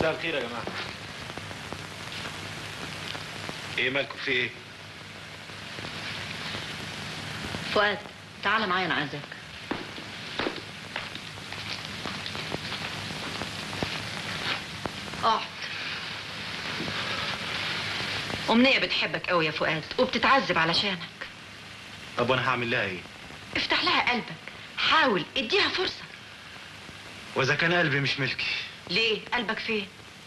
مساء الخير يا جماعه ايه مالكم في ايه فؤاد تعال معايا انا عايزاك اقعد أمنية بتحبك قوي يا فؤاد وبتتعذب علشانك طب وانا هعمل لها ايه افتح لها قلبك حاول اديها فرصة واذا كان قلبي مش ملكي ليه قلبك فين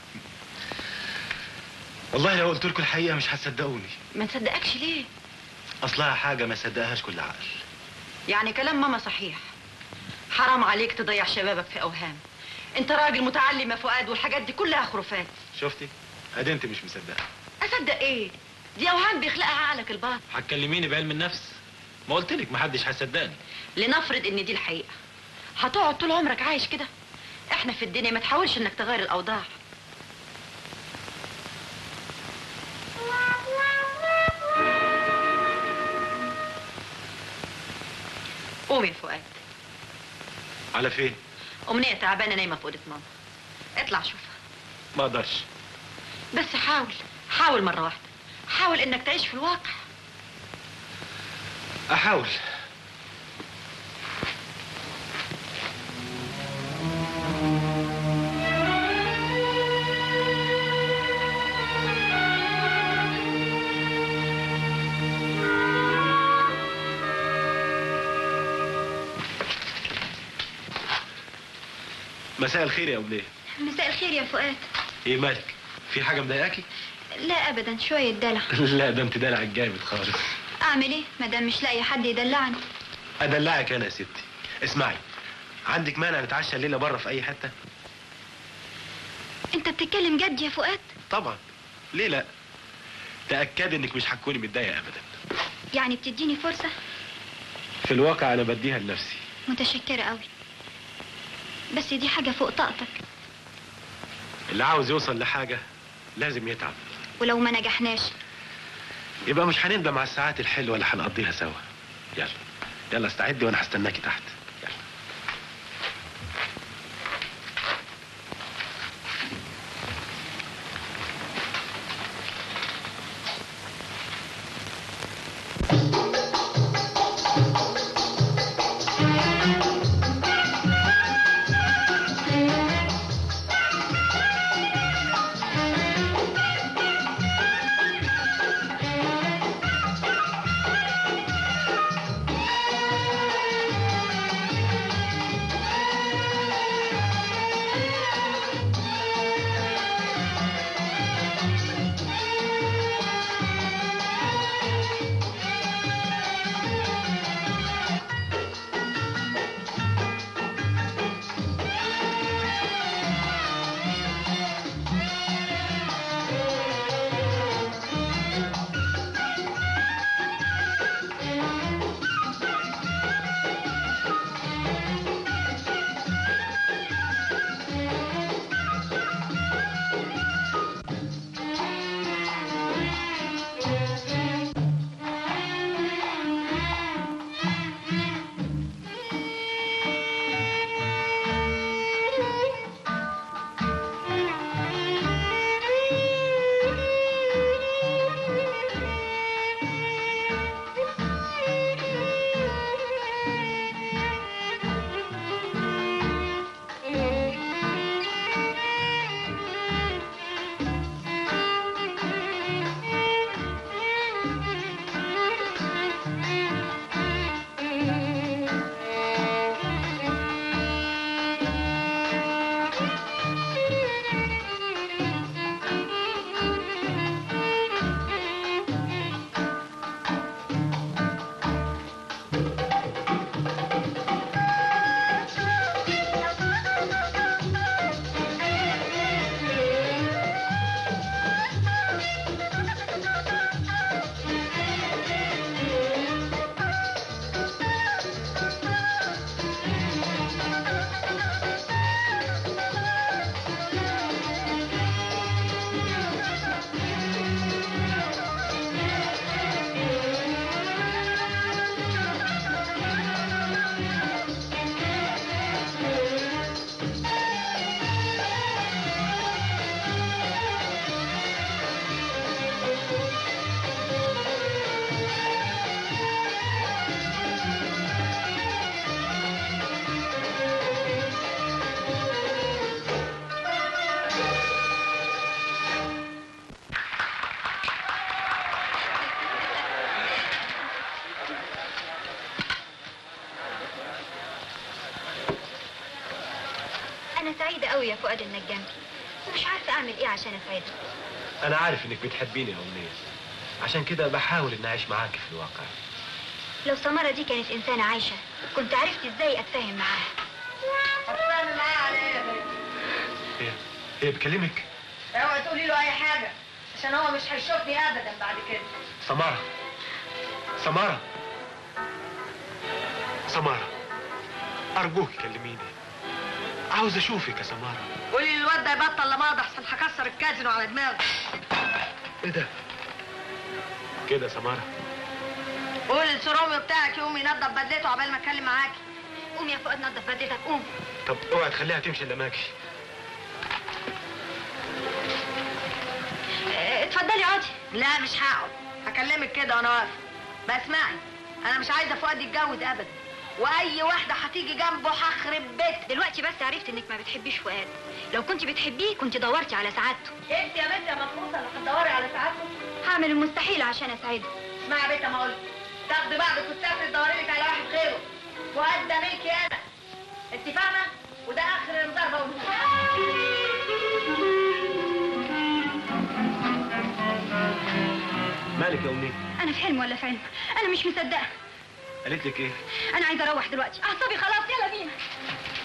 والله لو قلت لكم الحقيقه مش هتصدقوني ما نصدقكش ليه اصلها حاجه ما صدقهاش كل عقل يعني كلام ماما صحيح حرام عليك تضيع شبابك في اوهام انت راجل متعلم يا فؤاد والحاجات دي كلها خرافات شفتي ادي انت مش مصدقه اصدق ايه دي اوهام بيخلقها عقلك الباطن هتكلميني بعلم النفس ما قلت لك محدش هيصدقني لنفرض ان دي الحقيقه هتقعد طول عمرك عايش كده احنا في الدنيا ما تحاولش انك تغير الاوضاع قوم يا فؤاد على فين امنيه تعبانه نايمه في اوضه ماما اطلع شوفها ما اقدرش بس حاول حاول مره واحده حاول انك تعيش في الواقع احاول مساء الخير يا أوليه مساء الخير يا فؤاد ايه مالك في حاجه مضايقاكي لا ابدا شويه دلع لا ده انت دلع جامد خالص اعمل ايه مادام مش لاقي حد يدلعني ادلعك انا يا ستي اسمعي عندك مانع نتعشى الليله بره في اي حته انت بتتكلم جد يا فؤاد طبعا ليه لا تاكدي انك مش هتكوني متضايقه ابدا يعني بتديني فرصه في الواقع انا بديها لنفسي متشكره قوي بس دي حاجه فوق طاقتك اللي عاوز يوصل لحاجه لازم يتعب ولو ما نجحناش يبقى مش هنندم على الساعات الحلوه اللي هنقضيها سوا يلا يلا استعدي وانا هستناكي تحت يلا قوي يا فؤاد انك جنبي ومش عارفه اعمل ايه عشان اساعدك انا عارف انك بتحبيني يا امنيه عشان كده بحاول ان اعيش معاكي في الواقع لو سمرة دي كانت انسانه عايشه كنت عرفت ازاي اتفاهم معاها هتفهم معايا على ايه يا بنت هي هي بتكلمك اوعي تقولي له اي حاجه عشان هو مش هيشوفني ابدا بعد كده سمارة سمارة سمارة أرجوك كلميني عاوز أشوفك يا سمارة قولي للواد ده يبطل لماضي احسن هكسر الكازينو على دماغه إيه ده؟ كده يا سمارة قولي لسرومي بتاعك يقوم ينضف بدلته عبال ما اتكلم معاكي قوم يا فؤاد نظف بدلتك قوم طب اوعي تخليها تمشي إلا ماكي اه، اتفضلي اقعدي لا مش هقعد هكلمك كده وانا واقفه بس اسمعي انا مش عايزه فؤاد يتجوز ابدا واي واحده هتيجي جنبه هخرب بيتها دلوقتي بس عرفت انك ما بتحبيش فؤاد لو كنت بتحبيه كنت دورتي على سعادته انت يا بنت يا مفروسه اللي هتدوري على سعادته هعمل المستحيل عشان اسعده اسمعي يا بنت ما اقول تاخدي بعضك وتسافري تدوري لك على واحد غيره فؤاد ده ملكي انا انت فاهمه وده اخر الضربه والهجوم مالك يا أمنية؟ انا في حلم ولا في علم انا مش مصدقه قالت لك إيه؟ انا عايزه اروح دلوقتي اعصابي خلاص يلا بينا